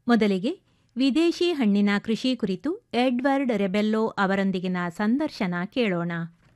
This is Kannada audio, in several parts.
ಮೊದಲಿಗೆ ವಿದೇಶಿ ಹಣ್ಣಿನ ಕೃಷಿ ಕುರಿತು ಎಡ್ವರ್ಡ್ ರೆಬೆಲ್ಲೋ ಅವರೊಂದಿಗಿನ ಸಂದರ್ಶನ ಕೇಳೋಣ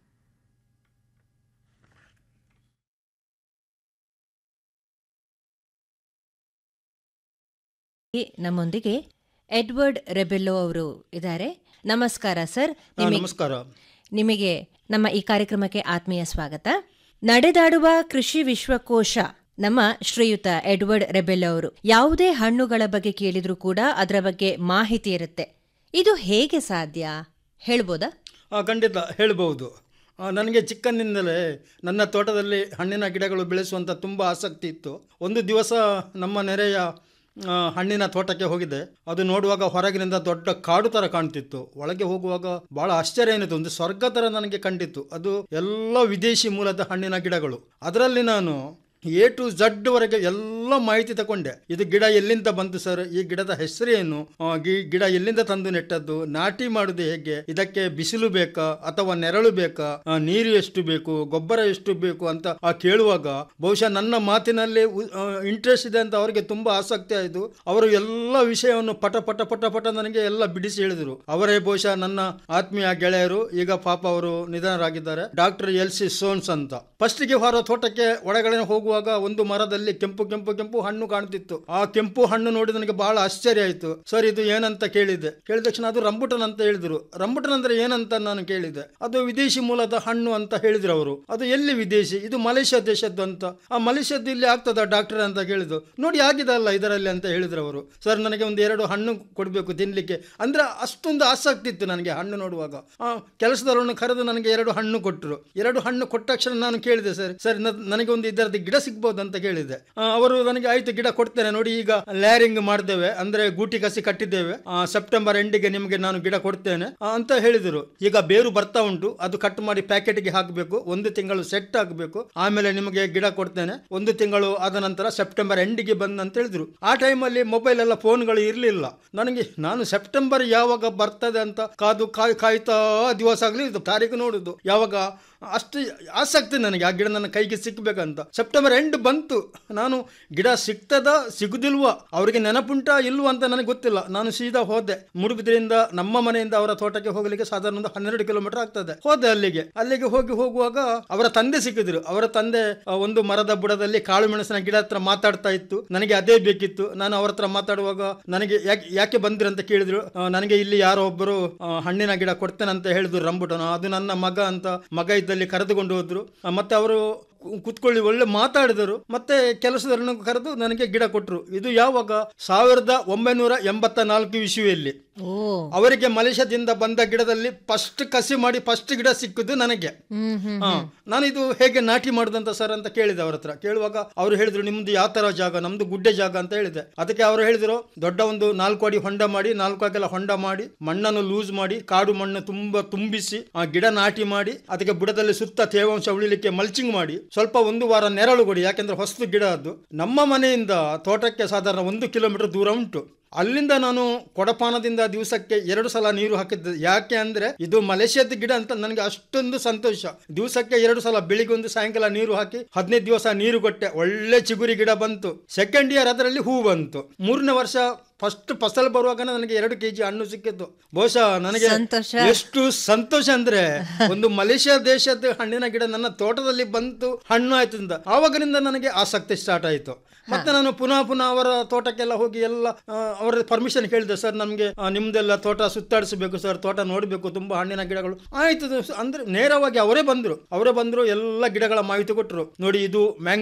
ಈ ನಮ್ಮೊಂದಿಗೆ ಎಡ್ವರ್ಡ್ ರೆಬೆಲ್ಲೋ ಅವರು ಇದ್ದಾರೆ ನಮಸ್ಕಾರ ಸರ್ ಹಾ, ನಿಮಗೆ ನಮಸ್ಕಾರ ನಿಮಗೆ ನಮ್ಮ ಈ ಕಾರ್ಯಕ್ರಮಕ್ಕೆ ಆತ್ಮೀಯ ಸ್ವಾಗತ ನಡೆದಾಡುವ ಕೃಷಿ ವಿಶ್ವಕೋಶ ನಮ್ಮ ಶ್ರೀಯುತ ಎಡ್ವರ್ಡ್ ರೆಬೆಲ್ಲೋ ಅವರು ಯಾವುದೇ ಹಣ್ಣುಗಳ ಬಗ್ಗೆ ಕೇಳಿದ್ರೂ ಕೂಡ ಅದರ ಬಗ್ಗೆ ಮಾಹಿತಿ ಇರುತ್ತೆ ಇದು ಹೇಗೆ ಸಾಧ್ಯ ಹೇಳ್ಬೋದಾ ಆ, ಖಂಡಿತ ಹೇಳ್ಬೋದು ಆ, ನನಗೆ ಚಿಕ್ಕಂದಿನಿಂದಲೇ ನನ್ನ ತೋಟದಲ್ಲಿ ಹಣ್ಣಿನ ಗಿಡಗಳು ಬೆಳೆಸುವಂಥ ತುಂಬ ಆಸಕ್ತಿ ಇತ್ತು ಒಂದು ದಿವಸ ನಮ್ಮ ನೆರೆಯ ಆ, ಹಣ್ಣಿನ ತೋಟಕ್ಕೆ ಹೋಗಿದ್ದೆ ಅದು ನೋಡುವಾಗ ಹೊರಗಿನಿಂದ ದೊಡ್ಡ ಕಾಡು ಥರ ಕಾಣ್ತಿತ್ತು ಒಳಗೆ ಹೋಗುವಾಗ ಬಹಳ ಆಶ್ಚರ್ಯ ಏನಿತ್ತು ಒಂದು ಸ್ವರ್ಗ ಥರ ನನಗೆ ಕಂಡಿತ್ತು ಅದು ಎಲ್ಲ ವಿದೇಶಿ ಮೂಲದ ಹಣ್ಣಿನ ಗಿಡಗಳು ಅದರಲ್ಲಿ ನಾನು ಎ ಟು ಝಡ್ ವರೆಗೆ ಎಲ್ಲ ಮಾಹಿತಿ ತಗೊಂಡೆ ಇದು ಗಿಡ ಎಲ್ಲಿಂದ ಬಂತು ಸರ್ ಈ ಗಿಡದ ಹೆಸರೇನು ಆ, ಗಿ- ಗಿಡ ಎಲ್ಲಿಂದ ತಂದು ನೆಟ್ಟದ್ದು ನಾಟಿ ಮಾಡುದು ಹೇಗೆ ಇದಕ್ಕೆ ಬಿಸಿಲು ಬೇಕಾ ಅಥವಾ ನೆರಳು ಬೇಕಾ ಆ, ನೀರು ಎಷ್ಟು ಬೇಕು ಗೊಬ್ಬರ ಎಷ್ಟು ಬೇಕು ಅಂತ ಆ ಕೇಳುವಾಗ ಬಹುಶಃ ನನ್ನ ಮಾತಿನಲ್ಲಿ ಇಂಟ್ರೆಸ್ಟ್ ಇದೆ ಅಂತ ಅವರಿಗೆ ತುಂಬಾ ಆಸಕ್ತಿ ಆಯಿತು ಅವರು ಎಲ್ಲ ವಿಷಯವನ್ನು ಪಟ ಪಟ ಪಟ ಪಟ ನನಗೆ ಎಲ್ಲ ಬಿಡಿಸಿ ಹೇಳಿದರು ಅವರೇ ಬಹುಶಃ ನನ್ನ ಆತ್ಮೀಯ ಗೆಳೆಯರು ಈಗ ಪಾಪ ಅವರು ನಿಧನರಾಗಿದ್ದಾರೆ ಡಾಕ್ಟರ್ ಎಲ್ ಸಿ ಸೋನ್ಸ್ ಅಂತ ಫಸ್ಟಿಗೆ ಹೊರ ತೋಟಕ್ಕೆ ಒಳಗಡೆ ಹೋಗುವಾಗ ಒಂದು ಮರದಲ್ಲಿ ಕೆಂಪು ಕೆಂಪು ಕೆಂಪು ಹಣ್ಣು ಕಾಣ್ತಿತ್ತು ಆ ಕೆಂಪು ಹಣ್ಣು ನೋಡಿ ನನಗೆ ಬಹಳ ಆಶ್ಚರ್ಯ ಆಯಿತು ಸರ್ ಇದು ಏನಂತ ಕೇಳಿದೆ ಕೇಳಿದ ತಕ್ಷಣ ಅದು ರಂಬುಟನ್ ಅಂತ ಹೇಳಿದ್ರು ರಂಬುಟನ್ ಅಂದ್ರೆ ಏನಂತ ನಾನು ಕೇಳಿದೆ ಅದು ವಿದೇಶಿ ಮೂಲದ ಹಣ್ಣು ಅಂತ ಹೇಳಿದ್ರು ಅವರು ಅದು ಎಲ್ಲಿ ವಿದೇಶಿ ಇದು ಮಲೇಷ್ಯಾ ದೇಶದ್ದು ಅಂತ ಆ ಮಲೇಷ್ಯಾದ್ದು ಇಲ್ಲಿ ಆಗ್ತದ ಡಾಕ್ಟರ್ ಅಂತ ಕೇಳಿದ್ರು ನೋಡಿ ಆಗಿದೆ ಅಲ್ಲ ಇದರಲ್ಲಿ ಅಂತ ಹೇಳಿದ್ರು ಅವರು ಸರ್ ನನಗೆ ಒಂದು ಎರಡು ಹಣ್ಣು ಕೊಡಬೇಕು ತಿನ್ಲಿಕ್ಕೆ ಅಂದ್ರೆ ಅಷ್ಟೊಂದು ಆಸಕ್ತಿ ಇತ್ತು ನನಗೆ ಹಣ್ಣು ನೋಡುವಾಗ ಆ ಕೆಲಸದವರನ್ನು ಕರೆದು ನನಗೆ ಎರಡು ಹಣ್ಣು ಕೊಟ್ಟರು ಎರಡು ಹಣ್ಣು ಕೊಟ್ಟ ತಕ್ಷಣ ನಾನು ಕೇಳಿದೆ ಸರ್ ಸರ್ ನ- ನನಗೆ ಒಂದು ಇದರದ್ದು ಗಿಡ ಸಿಗ್ಬೋದು ಅಂತ ಕೇಳಿದೆ ಆ, ಅವರು ನನಗೆ ಆಯ್ತು ಗಿಡ ಕೊಡ್ತೇನೆ ನೋಡಿ ಈಗ ಲ್ಯಾರಿಂಗ್ ಮಾಡಿದ್ದೇವೆ ಅಂದ್ರೆ ಗೂಟಿ ಕಸಿ ಕಟ್ಟಿದ್ದೇವೆ ಆ, ಸೆಪ್ಟೆಂಬರ್ ಎಂಡಿಗೆ ನಿಮಗೆ ನಾನು ಗಿಡ ಕೊಡ್ತೇನೆ ಆ, ಅಂತ ಹೇಳಿದರು ಈಗ ಬೇರು ಬರ್ತಾ ಉಂಟು ಅದು ಕಟ್ ಮಾಡಿ ಪ್ಯಾಕೆಟ್ಗೆ ಹಾಕಬೇಕು ಒಂದು ತಿಂಗಳು ಸೆಟ್ ಆಗಬೇಕು ಆಮೇಲೆ ನಿಮಗೆ ಗಿಡ ಕೊಡ್ತೇನೆ ಒಂದು ತಿಂಗಳು ಆದ ನಂತರ ಸೆಪ್ಟೆಂಬರ್ ಎಂಡಿಗೆ ಬಂದು ಅಂತ ಹೇಳಿದ್ರು ಆ ಟೈಮಲ್ಲಿ ಮೊಬೈಲ್ ಎಲ್ಲ ಫೋನ್ಗಳು ಇರಲಿಲ್ಲ ನನಗೆ ನಾನು ಸೆಪ್ಟೆಂಬರ್ ಯಾವಾಗ ಬರ್ತದೆ ಅಂತ ಕಾದು ಕಾಯ್ ಕಾಯ್ತಾ ದಿವಸ ಆಗಲಿ ಇದು ತಾರೀಕು ನೋಡುದು ಯಾವಾಗ ಅಷ್ಟು ಆಸಕ್ತಿ ನನಗೆ ಆ ಗಿಡ ನನ್ನ ಕೈಗೆ ಸಿಕ್ಬೇಕಂತ ಸೆಪ್ಟೆಂಬರ್ ಎಂಡ್ ಬಂತು ನಾನು ಗಿಡ ಸಿಗ್ತದ ಸಿಗುದಿಲ್ವಾ ಅವರಿಗೆ ನೆನಪುಂಟಾ ಇಲ್ವಾ ಅಂತ ನನಗೆ ಗೊತ್ತಿಲ್ಲ ನಾನು ಸೀದಾ ಹೋದೆ ಮುಡುಬಿದ್ರಿಂದ ನಮ್ಮ ಮನೆಯಿಂದ ಅವರ ತೋಟಕ್ಕೆ ಹೋಗಲಿಕ್ಕೆ ಸಾಧಾರಣ ಒಂದು ಹನ್ನೆರಡು ಕಿಲೋಮೀಟರ್ ಆಗ್ತದೆ ಹೋದೆ ಅಲ್ಲಿಗೆ ಅಲ್ಲಿಗೆ ಹೋಗಿ ಹೋಗುವಾಗ ಅವರ ತಂದೆ ಸಿಕ್ಕಿದ್ರು ಅವರ ತಂದೆ ಆ, ಒಂದು ಮರದ ಬುಡದಲ್ಲಿ ಕಾಳು ಮೆಣಸಿನ ಗಿಡ ಹತ್ರ ಮಾತಾಡ್ತಾ ಇತ್ತು ನನಗೆ ಅದೇ ಬೇಕಿತ್ತು ನಾನು ಅವ್ರ ಹತ್ರ ಮಾತಾಡುವಾಗ ನನಗೆ ಯಾಕೆ ಯಾಕೆ ಬಂದ್ರಿ ಅಂತ ಕೇಳಿದ್ರು ಆ, ನನಗೆ ಇಲ್ಲಿ ಯಾರೋ ಒಬ್ಬರು ಆ, ಹಣ್ಣಿನ ಗಿಡ ಕೊಡ್ತೇನೆ ಅಂತ ಹೇಳಿದ್ರು ರಂಬುಟನ ಅದು ನನ್ನ ಮಗ ಅಂತ ಮಗ ಇದ್ದಲ್ಲಿ ಕರೆದುಕೊಂಡು ಹೋದ್ರು ಆ, ಮತ್ತೆ ಅವರು ಕುತ್ಕೊಳ್ಳಿ ಒಳ್ಳೆ ಮಾತಾಡಿದರು ಮತ್ತೆ ಕೆಲಸದವರನ್ನು ಕರೆದು ನನಗೆ ಗಿಡ ಕೊಟ್ಟರು ಇದು ಯಾವಾಗ ಸಾವಿರದ ಒಂಬೈನೂರ ಎಂಬತ್ತ ನಾಲ್ಕು ಇಸುವಿಯಲ್ಲಿ ಓ ಅವರಿಗೆ ಮಲೇಷ್ಯಾದಿಂದ ಬಂದ ಗಿಡದಲ್ಲಿ ಫಸ್ಟ್ ಕಸಿ ಮಾಡಿ ಫಸ್ಟ್ ಗಿಡ ಸಿಕ್ಕಿದ್ದು ನನಗೆ ಹ್ಮ್ ಹ್ಮ್ ಹಾ ನಾನು ಇದು ಹೇಗೆ ನಾಟಿ ಮಾಡುದಂತ ಸರ್ ಅಂತ ಕೇಳಿದೆ ಅವ್ರ ಹತ್ರ ಕೇಳುವಾಗ ಅವರು ಹೇಳಿದ್ರು ನಿಮ್ದು ಯಾವ ತರ ಜಾಗ ನಮ್ದು ಗುಡ್ಡೆ ಜಾಗ ಅಂತ ಹೇಳಿದೆ ಅದಕ್ಕೆ ಅವರು ಹೇಳಿದ್ರು ದೊಡ್ಡ ಒಂದು ನಾಲ್ಕು ಅಡಿ ಹೊಂಡ ಮಾಡಿ ನಾಲ್ಕು ಅಗಲ ಹೊಂಡ ಮಾಡಿ ಮಣ್ಣನ್ನು ಲೂಸ್ ಮಾಡಿ ಕಾಡು ಮಣ್ಣು ತುಂಬಾ ತುಂಬಿಸಿ ಆ ಗಿಡ ನಾಟಿ ಮಾಡಿ ಅದಕ್ಕೆ ಬುಡದಲ್ಲಿ ಸುತ್ತ ತೇವಾಂಶ ಉಳಿಲಿಕ್ಕೆ ಮಲ್ಚಿಂಗ್ ಮಾಡಿ ಸ್ವಲ್ಪ ಒಂದು ವಾರ ನೆರಳು ಕೊಡಿ ಯಾಕೆಂದ್ರೆ ಹೊಸದು ಗಿಡ ಅದು ನಮ್ಮ ಮನೆಯಿಂದ ತೋಟಕ್ಕೆ ಸಾಧಾರಣ ಒಂದು ಕಿಲೋಮೀಟರ್ ದೂರ ಉಂಟು ಅಲ್ಲಿಂದ ನಾನು ಕೊಡಪಾನದಿಂದ ದಿವಸಕ್ಕೆ ಎರಡು ಸಲ ನೀರು ಹಾಕಿದ್ದೆ ಯಾಕೆ ಅಂದ್ರೆ ಇದು ಮಲೇಷ್ಯಾದ ಗಿಡ ಅಂತ ನನಗೆ ಅಷ್ಟೊಂದು ಸಂತೋಷ ದಿವಸಕ್ಕೆ ಎರಡು ಸಲ ಬೆಳಿಗ್ಗೆ ಒಂದು ಸಾಯಂಕಾಲ ನೀರು ಹಾಕಿ ಹದಿನೈದು ದಿವಸ ನೀರು ಕೊಟ್ಟೆ ಒಳ್ಳೆ ಚಿಗುರಿ ಗಿಡ ಬಂತು ಸೆಕೆಂಡ್ ಇಯರ್ ಅದರಲ್ಲಿ ಹೂ ಬಂತು ಮೂರನೇ ವರ್ಷ ಫಸ್ಟ್ ಫಸಲ್ ಬರುವಾಗ ನನಗೆ ಎರಡು ಕೆಜಿ ಹಣ್ಣು ಸಿಕ್ಕಿತ್ತು ಬಹುಶಃ ನನಗೆ ಸಂತೋಷ. ಎಷ್ಟು ಸಂತೋಷ ಅಂದ್ರೆ ಒಂದು ಮಲೇಷ್ಯಾ ದೇಶದ ಹಣ್ಣಿನ ಗಿಡ ನನ್ನ ತೋಟದಲ್ಲಿ ಬಂತು ಹಣ್ಣು ಆಯ್ತು ಅಂತ ಆವಾಗಿನಿಂದ ನನಗೆ ಆಸಕ್ತಿ ಸ್ಟಾರ್ಟ್ ಆಯಿತು ಮತ್ತೆ ನಾನು ಪುನಃ ಪುನಃ ಅವರ ತೋಟಕ್ಕೆಲ್ಲ ಹೋಗಿ ಎಲ್ಲ ಆ, ಅವರ ಪರ್ಮಿಷನ್ ಕೇಳಿದೆ ಸರ್ ನಮಗೆ ನಿಮ್ದೆಲ್ಲ ತೋಟ ಸುತ್ತಾಡಿಸಬೇಕು ಸರ್ ತೋಟ ನೋಡಬೇಕು ತುಂಬಾ ಹಣ್ಣಿನ ಗಿಡಗಳು ಆಯ್ತು ಅದು ಸ- ಅಂದ್ರೆ ನೇರವಾಗಿ ಅವರೇ ಬಂದ್ರು ಅವರೇ ಬಂದ್ರು ಎಲ್ಲ ಗಿಡಗಳ ಮಾಹಿತಿ ಕೊಟ್ಟರು ನೋಡಿ ಇದು ಮ್ಯಾಂಗೋ